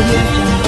audio jungle.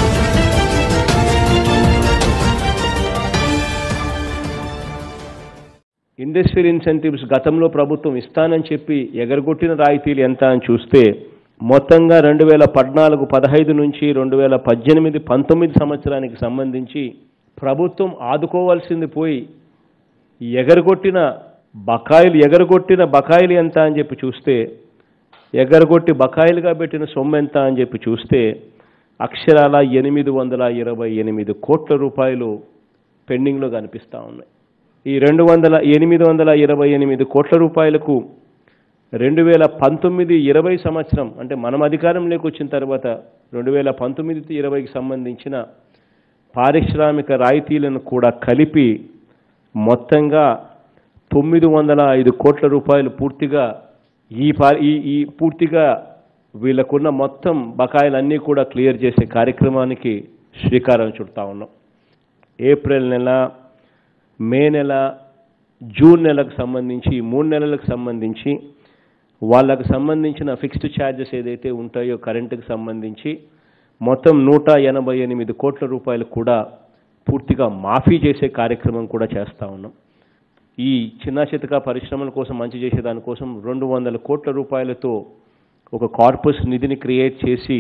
Industrial incentives గతంలో ప్రభుత్వం ఇస్తానని చెప్పి ఎగరగొట్టిన రాయితీలు ఎంత అని చూస్తే మొత్తంగా రెండు వేల పద్నాలుగు పదహైదు నుంచి రెండు వేల పద్దెనిమిది పంతొమ్మిది సంవత్సరానికి సంబంధించి ప్రభుత్వం ఆదుకోవాల్సింది పోయి ఎగరగొట్టిన బకాయిలు ఎగరగొట్టిన బకాయిలు ఎంత అని చెప్పి చూస్తే ఎగరగొట్టి బకాయిలుగా పెట్టిన సొమ్ము ఎంత అని చెప్పి చూస్తే అక్షరాల ఎనిమిది వందల ఇరవై ఎనిమిది కోట్ల రూపాయలు పెండింగ్లో కనిపిస్తూ ఉన్నాయి ఈ రెండు వందల ఎనిమిది వందల ఇరవై ఎనిమిది కోట్ల రూపాయలకు రెండు వేల పంతొమ్మిది ఇరవై సంవత్సరం అంటే మనం అధికారంలోకి వచ్చిన తర్వాత రెండు వేల పంతొమ్మిది ఇరవైకి సంబంధించిన పారిశ్రామిక రాయితీలను కూడా కలిపి మొత్తంగా తొమ్మిది వందల ఐదు కోట్ల రూపాయలు పూర్తిగా ఈ పా ఈ ఈ పూర్తిగా వీళ్ళకున్న మొత్తం బకాయిలన్నీ కూడా క్లియర్ చేసే కార్యక్రమానికి శ్రీకారం చుడతా ఉన్నాం ఏప్రిల్ నెల మే నెల జూన్ నెలకు సంబంధించి ఈ మూడు నెలలకు సంబంధించి వాళ్ళకు సంబంధించిన ఫిక్స్డ్ ఛార్జెస్ ఏదైతే ఉంటాయో కరెంటుకు సంబంధించి మొత్తం నూట ఎనభై ఎనిమిది కోట్ల రూపాయలు కూడా పూర్తిగా మాఫీ చేసే కార్యక్రమం కూడా చేస్తూ ఉన్నాం ఈ చిన్న చితక పరిశ్రమల కోసం మంచి చేసే దానికోసం రెండు వందల కోట్ల రూపాయలతో ఒక కార్పస్ నిధిని క్రియేట్ చేసి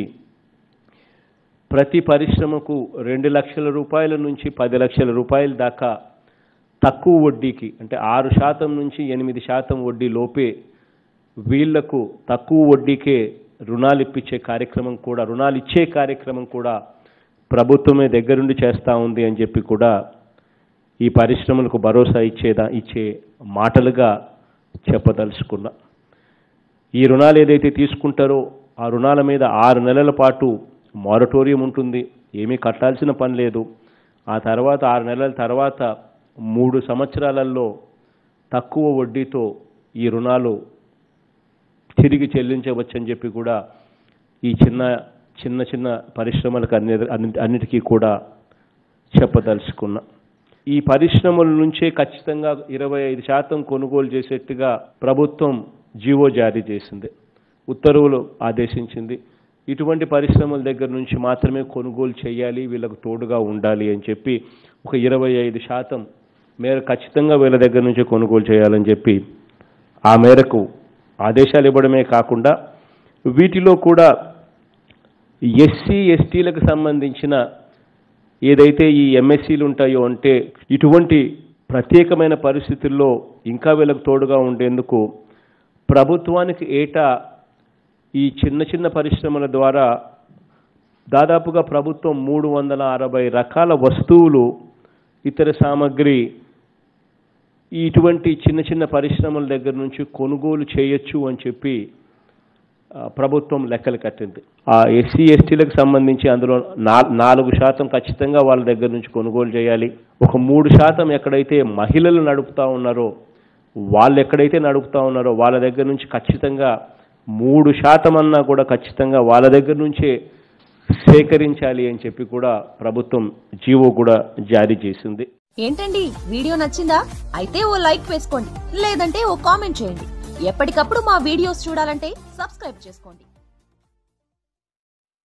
ప్రతి పరిశ్రమకు రెండు లక్షల రూపాయల నుంచి పది లక్షల రూపాయల దాకా తక్కువ వడ్డీకి అంటే ఆరు శాతం నుంచి ఎనిమిది శాతం వడ్డీ లోపే వీళ్లకు తక్కువ వడ్డీకే రుణాలు ఇప్పించే కార్యక్రమం కూడా రుణాలు ఇచ్చే కార్యక్రమం కూడా ప్రభుత్వమే దగ్గరుండి చేస్తూ ఉంది అని చెప్పి కూడా ఈ పరిశ్రమలకు భరోసా ఇచ్చేదా ఇచ్చే మాటలుగా చెప్పదలుచుకున్నా ఈ రుణాలు ఏదైతే తీసుకుంటారో ఆ రుణాల మీద ఆరు నెలల పాటు మారటోరియం ఉంటుంది ఏమీ కట్టాల్సిన పని లేదు ఆ తర్వాత ఆరు నెలల తర్వాత మూడు సంవత్సరాలలో తక్కువ వడ్డీతో ఈ రుణాలు తిరిగి చెల్లించవచ్చని చెప్పి కూడా ఈ చిన్న చిన్న చిన్న పరిశ్రమలకు అన్ని అన్ని- అన్నిటికీ కూడా చెప్పదలుచుకున్నా ఈ పరిశ్రమల నుంచే ఖచ్చితంగా ఇరవై ఐదు శాతం కొనుగోలు చేసేట్టుగా ప్రభుత్వం జీవో జారీ చేసింది ఉత్తర్వులు ఆదేశించింది ఇటువంటి పరిశ్రమల దగ్గర నుంచి మాత్రమే కొనుగోలు చేయాలి వీళ్ళకు తోడుగా ఉండాలి అని చెప్పి ఒక ఇరవై ఐదు శాతం మేర ఖచ్చితంగా వీళ్ళ దగ్గర నుంచి కొనుగోలు చేయాలని చెప్పి ఆ మేరకు ఆదేశాలు ఇవ్వడమే కాకుండా వీటిలో కూడా ఎస్సీ ఎస్టీలకు సంబంధించిన ఏదైతే ఈ ఎంఎస్సీలు ఉంటాయో అంటే ఇటువంటి ప్రత్యేకమైన పరిస్థితుల్లో ఇంకా వీళ్ళకు తోడుగా ఉండేందుకు ప్రభుత్వానికి ఏటా ఈ చిన్న చిన్న పరిశ్రమల ద్వారా దాదాపుగా ప్రభుత్వం మూడు వందల అరవై రకాల వస్తువులు ఇతర సామాగ్రి ఇటువంటి చిన్న చిన్న పరిశ్రమల దగ్గర నుంచి కొనుగోలు చేయొచ్చు అని చెప్పి ఆ, ప్రభుత్వం లెక్కలు కట్టింది ఆ ఎస్సీ ఎస్టీలకు సంబంధించి అందులో నా- నాలుగు శాతం ఖచ్చితంగా వాళ్ళ దగ్గర నుంచి కొనుగోలు చేయాలి ఒక మూడు శాతం ఎక్కడైతే మహిళలు నడుపుతా ఉన్నారో వాళ్ళు ఎక్కడైతే నడుపుతా ఉన్నారో వాళ్ళ దగ్గర నుంచి ఖచ్చితంగా మూడు శాతం అన్నా కూడా ఖచ్చితంగా వాళ్ళ దగ్గర నుంచే సేకరించాలి అని చెప్పి కూడా ప్రభుత్వం జీవో కూడా జారీ చేసింది ఏంటండి వీడియో నచ్చిందా అయితే ఓ లైక్ వేసుకోండి లేదంటే ఓ కామెంట్ చేయండి ఎప్పటికప్పుడు మా వీడియోస్ చూడాలంటే సబ్స్క్రైబ్ చేసుకోండి